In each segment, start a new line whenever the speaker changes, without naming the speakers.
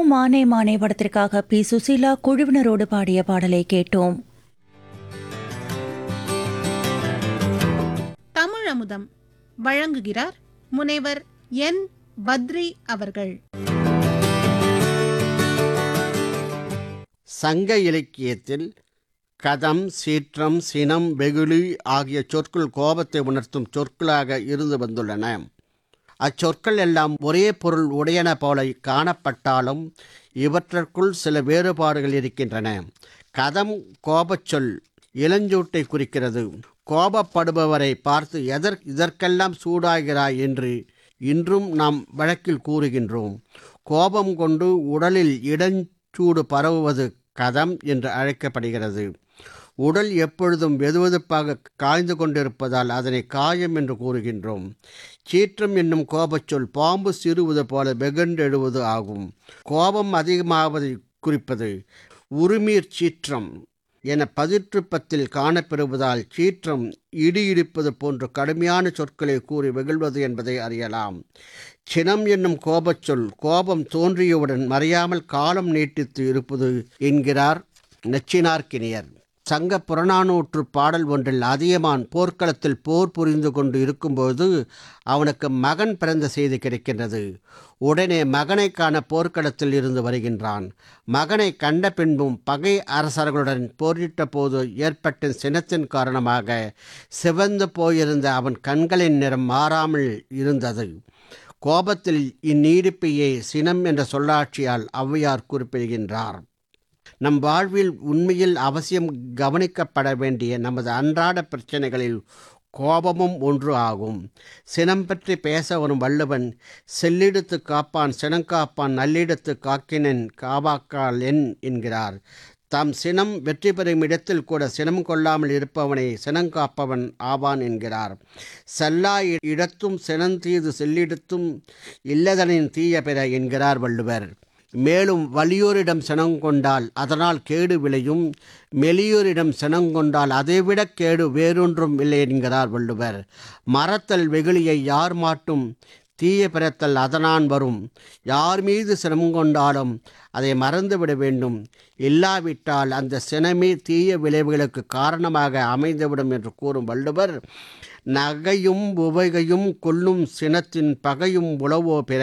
மானே மானே படத்திற்காக பி சுசீலா குழுவினரோடு பாடிய பாடலை கேட்டோம்
தமிழ் அமுதம் வழங்குகிறார் முனைவர் என் பத்ரி அவர்கள்
சங்க இலக்கியத்தில் கதம் சீற்றம் சினம் வெகுளி ஆகிய சொற்கள் கோபத்தை உணர்த்தும் சொற்களாக இருந்து வந்துள்ளன அச்சொற்கள் எல்லாம் ஒரே பொருள் உடையன போல காணப்பட்டாலும் இவற்றிற்குள் சில வேறுபாடுகள் இருக்கின்றன கதம் கோபச் சொல் இளஞ்சூட்டை குறிக்கிறது கோபப்படுபவரை பார்த்து எதற் இதற்கெல்லாம் சூடாகிறாய் என்று இன்றும் நாம் வழக்கில் கூறுகின்றோம் கோபம் கொண்டு உடலில் இடஞ்சூடு பரவுவது கதம் என்று அழைக்கப்படுகிறது உடல் எப்பொழுதும் வெதுவெதுப்பாக காய்ந்து கொண்டிருப்பதால் அதனை காயம் என்று கூறுகின்றோம் சீற்றம் என்னும் கோபச்சொல் பாம்பு சிறுவது போல வெகுண்டெழுவது ஆகும் கோபம் அதிகமாவதை குறிப்பது உருமீர் சீற்றம் என பதிற்றுப்பத்தில் காணப்பெறுவதால் சீற்றம் இடி இடிப்பது போன்ற கடுமையான சொற்களை கூறி வெகுள்வது என்பதை அறியலாம் சினம் என்னும் கோபச்சொல் கோபம் தோன்றியவுடன் மறையாமல் காலம் நீட்டித்து இருப்பது என்கிறார் நச்சினார்க்கினியர் சங்க புறநானூற்று பாடல் ஒன்றில் அதியமான் போர்க்களத்தில் போர் புரிந்து கொண்டு இருக்கும்போது அவனுக்கு மகன் பிறந்த செய்தி கிடைக்கின்றது உடனே மகனை காண போர்க்களத்தில் இருந்து வருகின்றான் மகனை கண்ட பின்பும் பகை அரசர்களுடன் போரிட்ட போது ஏற்பட்ட சினத்தின் காரணமாக சிவந்து போயிருந்த அவன் கண்களின் நிறம் மாறாமல் இருந்தது கோபத்தில் இந்நீடிப்பையே சினம் என்ற சொல்லாட்சியால் ஔவையார் குறிப்பிடுகின்றார் நம் வாழ்வில் உண்மையில் அவசியம் கவனிக்கப்பட வேண்டிய நமது அன்றாட பிரச்சனைகளில் கோபமும் ஒன்று ஆகும் சினம் பற்றி பேச வரும் வள்ளுவன் செல்லிடத்து காப்பான் சினங்காப்பான் நல்லிடத்து காக்கினன் காவாக்கால் என் என்கிறார் தாம் சினம் வெற்றி பெறும் இடத்தில் கூட சினம் கொள்ளாமல் இருப்பவனை சினங்காப்பவன் ஆவான் என்கிறார் செல்லா இடத்தும் சினந்தீது செல்லிடத்தும் இல்லதனின் தீய பெற என்கிறார் வள்ளுவர் மேலும் வலியோரிடம் சினங்கொண்டால் அதனால் கேடு விளையும் மெலியோரிடம் சினங்கொண்டால் அதைவிட கேடு வேறொன்றும் இல்லை என்கிறார் வள்ளுவர் மறத்தல் வெகுளியை யார் மாட்டும் தீய பிறத்தல் அதனான் வரும் யார் மீது சினம் கொண்டாலும் அதை மறந்துவிட வேண்டும் இல்லாவிட்டால் அந்த சினமே தீய விளைவுகளுக்கு காரணமாக அமைந்துவிடும் என்று கூறும் வள்ளுவர் நகையும் உவகையும் கொல்லும் சினத்தின் பகையும் உளவோ பிற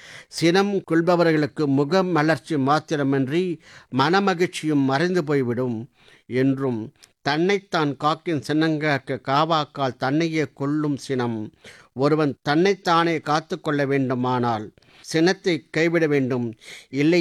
சினம் கொள்பவர்களுக்கு முக மலர்ச்சி மாத்திரமின்றி மனமகிழ்ச்சியும் மறைந்து போய்விடும் என்றும் தன்னைத்தான் காக்கின் சின்னங்காக்க காவாக்கால் தன்னையே கொல்லும் சினம் ஒருவன் தன்னைத்தானே காத்து கொள்ள வேண்டுமானால் சினத்தை கைவிட வேண்டும் இல்லை